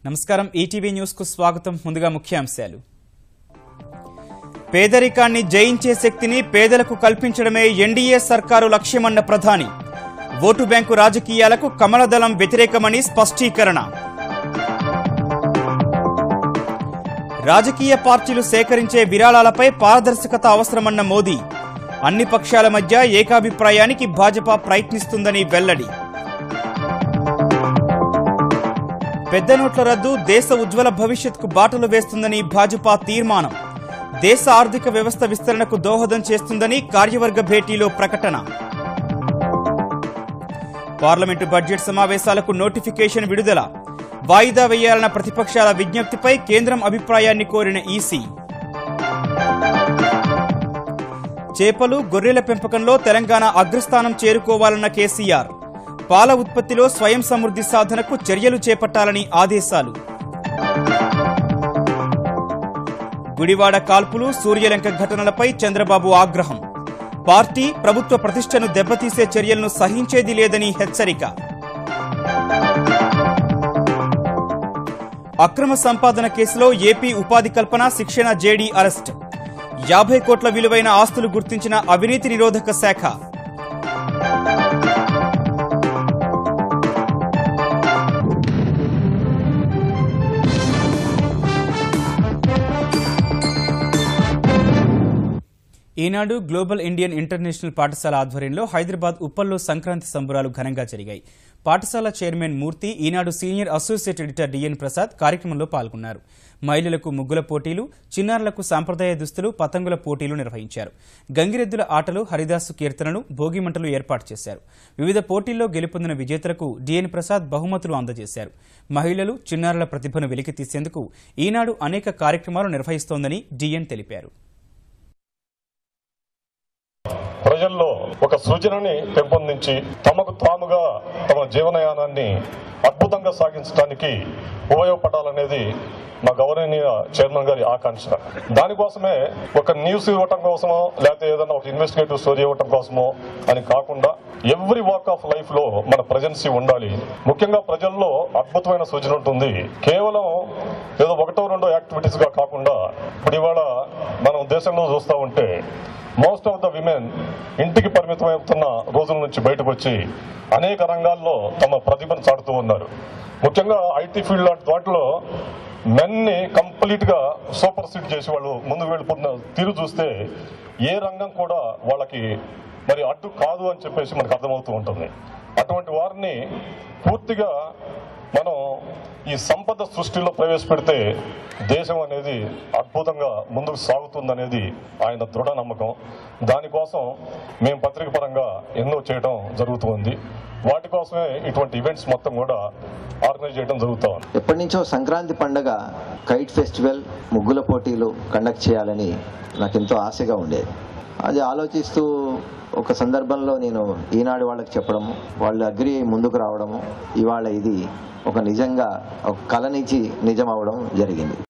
నమస్కారం ETV news కు స్వాగతం ముందుగా ముఖ్యాంశాలు పేదరికాన్ని జయించే శక్తిని పేదలకు కల్పించడమే ఎన్డీఏ సర్కారు లక్ష్యమన్న ప్రధాని ఓటు బ్యాంకు రాజకీయాలకు కమలదళం వ్యతిరేకమని స్పష్టీకరణ రాజకీయ పార్టీలు సేకరించే విరాళాలపై పారదర్శకత అవసరమన్న మోదీ అన్ని పక్షాల మధ్య ఏకాభిప్రాయానికి భాజపా ప్రయత్నిస్తుందని వెల్లడి పెద్ద నోట్ల రద్దు దేశ ఉజ్వల భవిష్యత్కు బాటలు వేస్తుందని భాజపా తీర్మానం దేశ ఆర్థిక వ్యవస్థ విస్తరణకు దోహదం చేస్తుందని కార్యవర్గ భేటీలో ప్రకటన పార్లమెంటు బడ్జెట్ సమావేశాలకు నోటిఫికేషన్ విడుదల వాయిదా వేయాలన్న ప్రతిపక్షాల విజ్ఞప్తిపై కేంద్రం అభిప్రాయాన్ని కోరిన ఈసీ చేపలు గొర్రెల పెంపకంలో తెలంగాణ అగ్రస్థానం చేరుకోవాలన్న కేసీఆర్ పాల ఉత్పత్తిలో స్వయం సమృద్ధి సాధనకు చర్యలు చేపట్టాలని ఆదేశాలు గుడివాడ కాల్పులు సూర్యలంక ఘటనలపై చంద్రబాబు ఆగ్రహం పార్టీ ప్రభుత్వ ప్రతిష్టను దెబ్బతీసే చర్యలను సహించేది లేదని హెచ్చరిక అక్రమ సంపాదన కేసులో ఏపీ ఉపాధి కల్పన శిక్షణ జేడీ అరెస్ట్ యాభై కోట్ల విలువైన ఆస్తులు గుర్తించిన అవినీతి నిరోధక శాఖ ఈనాడు గ్లోబల్ ఇండియన్ ఇంటర్నేషనల్ పాఠశాల ఆధ్వర్యంలో హైదరాబాద్ ఉప్పల్లో సంక్రాంతి సంబరాలు ఘనంగా జరిగాయి పాఠశాల chairman Murthy Eenadu senior associate editor DN Prasad కార్యక్రమంలో పాల్గొన్నారు మహిళలకు ముగ్గుల పోటీలు చిన్నారులకు సాంప్రదాయ దుస్తులు పతంగుల పోటీలు నిర్వహించారు గంగిరెద్దుల ఆటలు హరిదాసు కీర్తనలు భోగిమంటలు ఏర్పాటు చేశారు వివిధ పోటీల్లో గెలుపొందిన విజేతలకు డిఎన్ ప్రసాద్ బహుమతులు అందజేశారు మహిళలు చిన్నారుల ప్రతిభను వెలికి తీసేందుకు ఈనాడు అనేక కార్యక్రమాలు నిర్వహిస్తోందని డిఎన్ తెలిపారు ప్రజల్లో ఒక సృజనని పెంపొందించి తమకు తాముగా తమ జీవనయానాన్ని అద్భుతంగా సాగించడానికి ఉపయోగపడాలనేది మా గౌరవనీయ చైర్మన్ గారి ఆకాంక్ష దానికోసమే ఒక న్యూస్ ఇవ్వటం కోసమో లేకపోతే ఏదైనా ఒక ఇన్వెస్టిగేటివ్ స్టోరీ ఇవ్వటం కోసమో అని కాకుండా ఎవ్రీ వాక్ ఆఫ్ లైఫ్ లో మన ప్రజెన్సీ ఉండాలి ముఖ్యంగా ప్రజల్లో అద్భుతమైన సూచన ఉంటుంది కేవలం ఏదో ఒకటో రెండో యాక్టివిటీస్ గా కాకుండా ఇప్పుడు ఇవాళ మనం దేశంలో చూస్తూ ఉంటే మోస్ట్ ఆఫ్ ద విమెన్ ఇంటికి పరిమితమవుతున్న రోజుల నుంచి బయటకు వచ్చి అనేక రంగాల్లో తమ ప్రతిభను చాటుతూ ఉన్నారు ముఖ్యంగా ఐటీ ఫీల్డ్ లాంటి వాటిలో మెన్ని కంప్లీట్ గా సూపర్ సీట్ చేసి వాళ్ళు ముందుకు వెళ్ళిపోతున్న తీరు చూస్తే ఏ రంగం కూడా వాళ్ళకి మరి అడ్డు కాదు అని చెప్పేసి మనకు అర్థమవుతూ ఉంటుంది అటువంటి వారిని పూర్తిగా మనం ఈ సంపద సృష్టిలో ప్రవేశపెడితే దేశం అనేది అద్భుతంగా ముందుకు సాగుతుందనేది ఆయన దృఢ నమ్మకం దానికోసం మేము పత్రిక పరంగా ఎన్నో చేయడం జరుగుతుంది వాటి కోసమే ఇటువంటి ఈవెంట్స్ మొత్తం కూడా ఆర్గనైజ్ చేయడం జరుగుతూ ఉంది ఎప్పటి నుంచో సంక్రాంతి పండగ కైట్ ఫెస్టివల్ ముగ్గుల పోటీలు కండక్ట్ చేయాలని నాకు ఎంతో ఆశగా ఉండేది అది ఆలోచిస్తూ ఒక సందర్భంలో నేను ఈనాడు వాళ్ళకి చెప్పడము వాళ్ళు అగ్రి అయి ముందుకు రావడము ఇవాళ ఇది ఒక నిజంగా ఒక కళ నుంచి నిజం అవడం జరిగింది